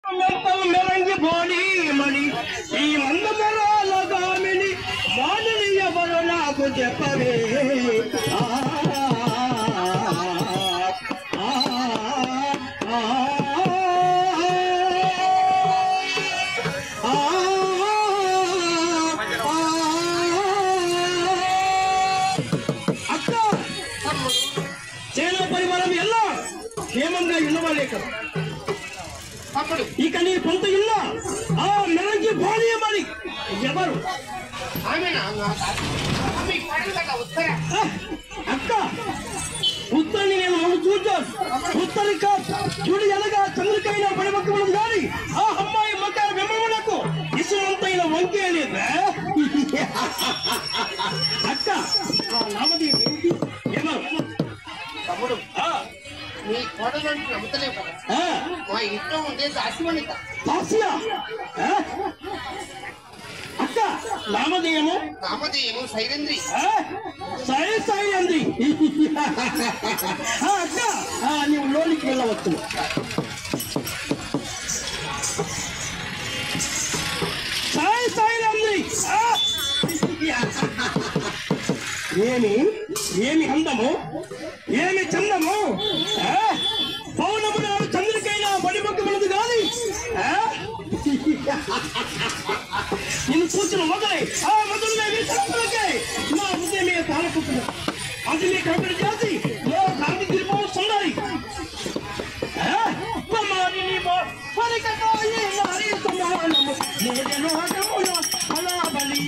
మెంపం మెరంగి బోడి మణి ఈ మందమరాల గామిని మానని ఎవరు నాకు చెప్పవే ఆ, ఆ, ఆ, ఆ, అక్క సేనా పరివారం ಎಲ್ಲ క్షేమంగా ఉన్నవాళ్ళే కదా తమ్ముడు ఇక నీ కొంత ఇల్ల ఆ మెరంగి బాణీయమని ఎవరు ఆమెనా మీ పడలు కదా ఉత్తర ఆ, అక్క ఉత్తరాన్ని నేను మనం చూద్దాం ఉత్తరిక చూడు ఎలాగా చంద్రికైన పడిపక్కడం గాని ఆ అమ్మాయి మొక్క వెమ్మమునకు ఇసుమంతైన వంకే లేదా అక్క ఆ నామది ఏమిటి? ఎవరు తమ్ముడు ఆ, నీ కోడలు అంటే నమ్ముతలేవు కదా ఆ, మా ఇంట్లో ఉండే దాసివనిత దాసియా? ఆ? అక్క నామధేయము నామధేయము సైరంద్రి ఆ? సాయి సాయి అంది ఆ, అక్క ఆ, నీవు లోనికి వెళ్ళవచ్చు సాయి సాయి అంది ఆ? ఏమి ఏమి అందము ఏమి చందము ఆ? పౌర్ణము నాడు చంద్రికైనా పడిపక్కమన్నది కాదు ఆ? నిన్ను చూసిన మొదలై ఆ మొదలుగా వీసలకే నా ముందే మీద తాళపుతున్నా అది మీ కబడి చేసి ఓ కాంతి తిరుపతి సుందరి ఆ? కుమారిని మో పరికటోయి నారి సమానము నేనే లోకమున ఫలాబలి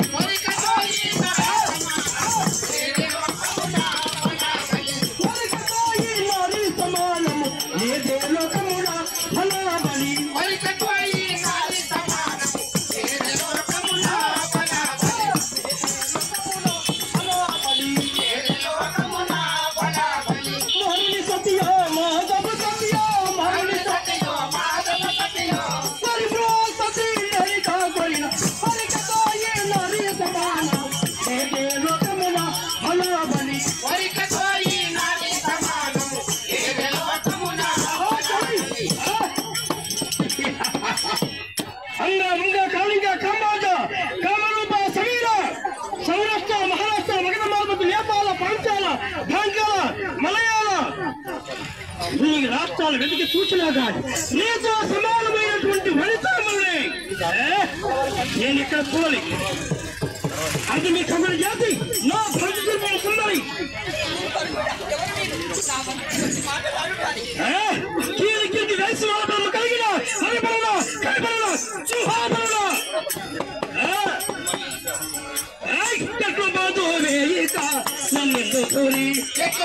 పరికటోయి నారి సమానము నేనే లోకమున ఫలాబలి ఫలాబలి మరుని సత్య మాధవ సత్య మరుని సత్య పరిభ్రో సతీ నరికా కొరిన పరికటోయి నారి సమానము నేనే లోకమున ఫలాబలి అంగ ముంగ కాళింగ కామాజ కామరూప సమీర సౌరాష్ట్ర మహారాష్ట్ర మగధ మార్మతి నేపాల పాంచాల భాంగాల మలయాళ ఈ రాష్ట్రాలు వెతికి చూసినా కానీ నీతో సమానమైనటువంటి వనితాముల్ని ఏ? నేను ఇక్కడ చూడాలి అది మీ కబడి జాతి నా ప్రతిదిన సుందరి ఏ? కీలి కీర్తి వయసు వాళ్ళ కలిగిన హరిపరణ కరిపరణ సింహాపరణ ఎట్లు బాధు వేయిక నన్నెందు కోరి ఎట్లు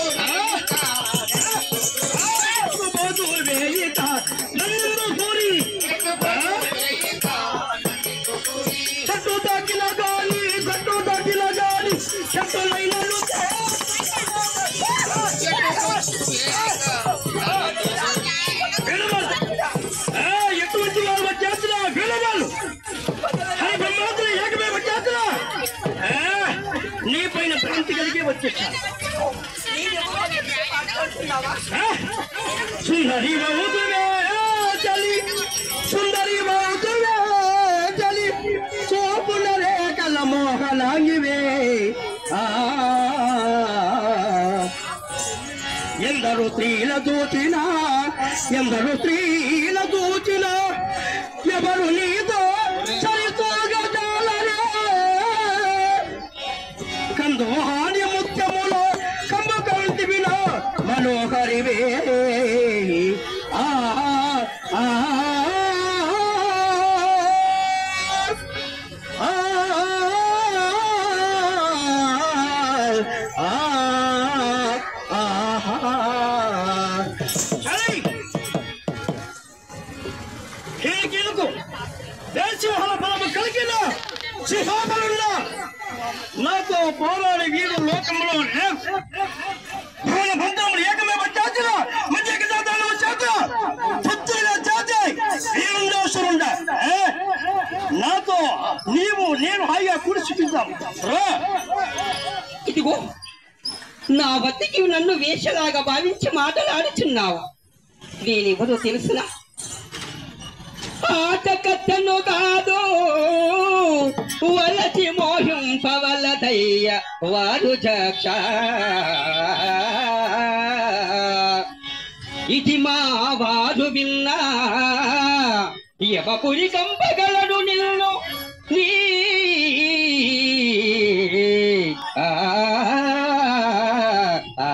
బాధు వేయిక నన్నెందు కోరి చెట్టు దాటిన గాలి చెట్టు దాటిన గాలి చెట్టులైన ఎటువంటి వారు వచ్చేస్తున్నా వీళ్ళవాళ్ళు హరి బ్రహ్మాంతులు ఏకమే వచ్చేస్తున్నా నీ పైన భ్రాంతి కలిగి వచ్చేసాను సుందరి మౌతువే చలి సుందరి మౌతువే చలి సోపున రేఖల మోహనాంగివే ఆ ఎందరు స్త్రీల దూచిన ఎందరు స్త్రీల దూచిన ఎవరు నీతో సరితోగజాలరే కందోహాని ముత్యములో కంబ కంటివిన మనోహరివే ఆ ఆ, ఆ, ఆ, ఆ, ఆ. సరే. హేకిలకు దేశసింహాల బలము కలిగిన సింహాబలున్న నాతో పోరాడి వీరు లోకంలో లేవు భువన భద్రములు ఏకమే వచ్చాచిన మధ్య జాతాలు వచ్చాక పుత్రులుగా జాతి వీరుండోసరుండ నాతో నీవు నేను హాయిగా కూర్చుకుందాం రా ఇదిగో నా వద్దకి నన్ను వేషలాగా భావించి మాటలాడుచున్నావు నేనెవరో తెలుసునా ఆట కథను కాదు వలచి మోహింపవలదయ్య వారు జక్ష ఇది మా వారు విన్నా యమపురి కంపగలడు నిన్ను నీ ఆ ఆ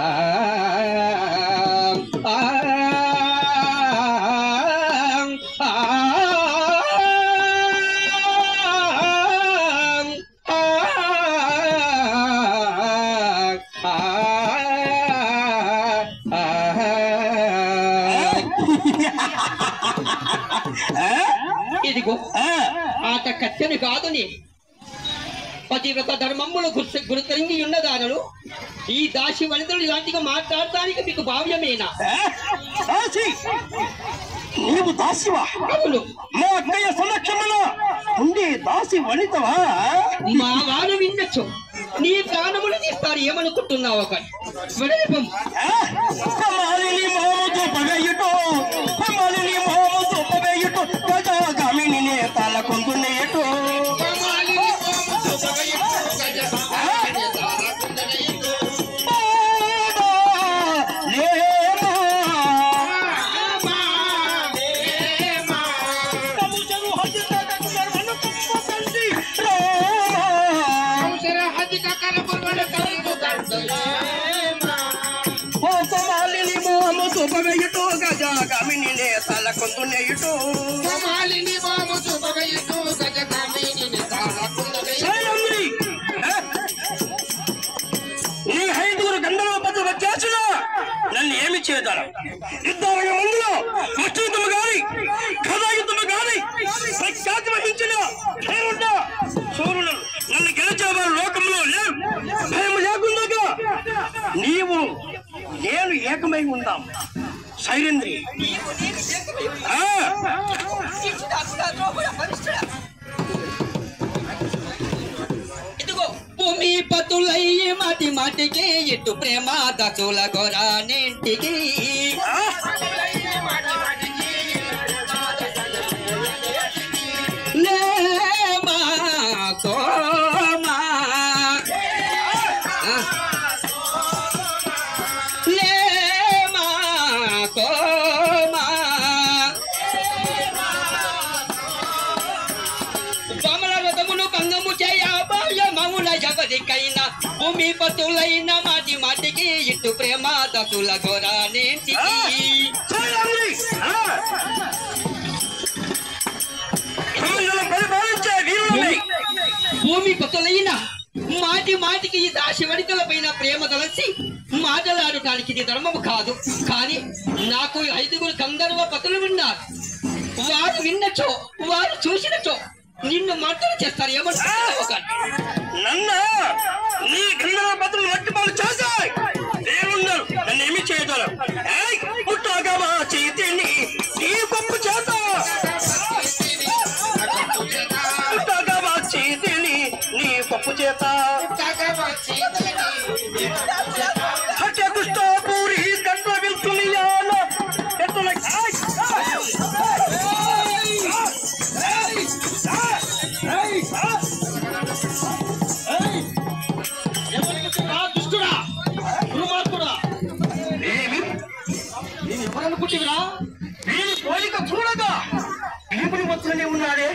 ఆ ఇదిగో ఆట కత్తెను కాదని పతివ్రత ధర్మములు గుర్తు గురుతరింగి ఉన్నదానలు ఈ దాసి వనితలు ఇలాంటిగా మాట్లాడటానికి మీకు భావ్యమేనా దాసి నీవు దాసివా అవును మా అక్కయ్య సమక్షములో ఉండే దాసి వనితవా మా వారు విన్నచ్చు నీ ప్రాణములు తీస్తారు ఏమనుకుంటున్నావు కానీ వెడలిపం కమాలిని మోముతో పగయుటో కమాలిని మోముతో పగయుటో గజాగామిని నేతాల కొందునేటో గజాగామిని నేతాల కొందునేటో శైలంద్రి నీ ఐదుగురు గంధర్వ పద్ధతి వచ్చేసిన నన్ను ఏమి చేయగలం యుద్ధాల ముందులో కృష్ణయుద్ధము గాని కథాయుద్ధము గాని ప్రఖ్యాతి వహించిన పేరుండ సూర్యుడు నన్ను గెలిచేవారు లోకంలో లేవు భయం లేకుండా నీవు నేను ఏకమై ఉందాం శైలేంద్రి ఆ, ఇదిగో భూమి పతులయ్యి మాటి మాటికి ఇటు ప్రేమ దశల గొరానింటికి ఆ, లేమా కోమా లేమా కోమా కమల రథమును భంగము చేయ మముల జగదికైన భూమి పతులైన మాటి మాటికి ఇటు ప్రేమ దశల గొరానింటికి శైలేంద్రి ఆ. సముద్రం పరిపాలించే వీరులమై భూమి పతులైన మాటి మాటికి ఈ దాసి వనితల పైన ప్రేమ తలసి మాటలాడటానికి ఇది ధర్మము కాదు కానీ నాకు ఐదుగురు గంధర్వ పతులు ఉన్నారు వారు విన్నచో వారు చూసినచో నిన్ను మంటలు చేస్తారు ఏమంటారు నన్న నీ గంధర్వ పత్రులు మట్టిపాలు చేశాయి నేనున్నాను నన్ను ఏమి చేయగలరు ఏయ్, పుట్టాక మా చేతిని నీ గొప్ప చేత పుట్టాక మా చేతిని నీ గొప్ప చేత హత్య దుష్టపూరి గంట వెళ్తున్నాయాల ఎత్తుల ఏయ్, ఏయ్, ఏయ్, దుష్టుడా దుర్మార్గుడా ఏమి నేను ఎవరనుకుంటున్నా వీరి పోలిక చూడగా భీముడి వద్దనే ఉన్నాడే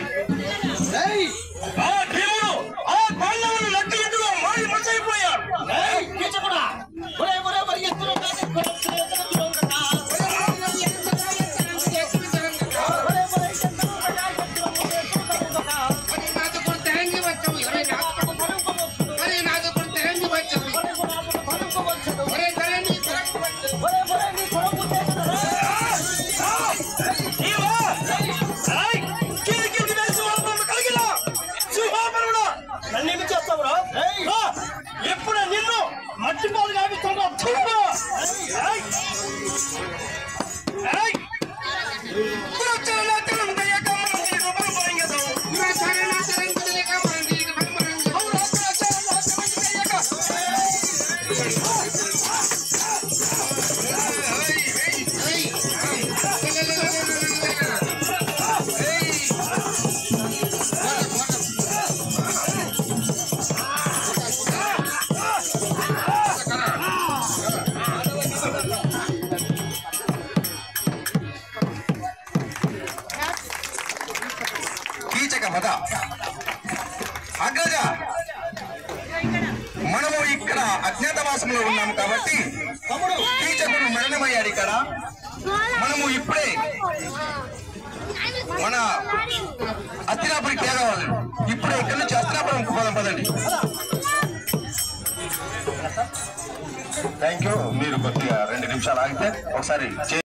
ఆ భీముడు ఆ పాండవులు లడ్డు ఎద్దులో మారి మసైపోయారు నీవా? ఏయ్, కింది కింది వేసి వాళ్ళతో కలిగిన సింహాపరుడా నన్నేమి చేస్తావురా రా, ఎప్పుడు నిన్ను మట్టి పాలు కావిస్తాను చూడు ఏయ్. ఏయ్. పురచరణాచరణ దయకమలం నీకు బలపరంగదు. అవునా, పురచరణాచరణ దయక. అజ్ఞాతవాసంలో ఉన్నాము కాబట్టి కీచకుడు మరణమయ్యాడు ఇక్కడ మనము ఇప్పుడే మన అత్తినాపురి తేగవాలి ఇప్పుడే ఇక్కడ నుంచి అత్తినాపురం పోదాం పదండి థ్యాంక్ యూ మీరు కొద్దిగా రెండు నిమిషాలు ఆగితే ఒకసారి చే-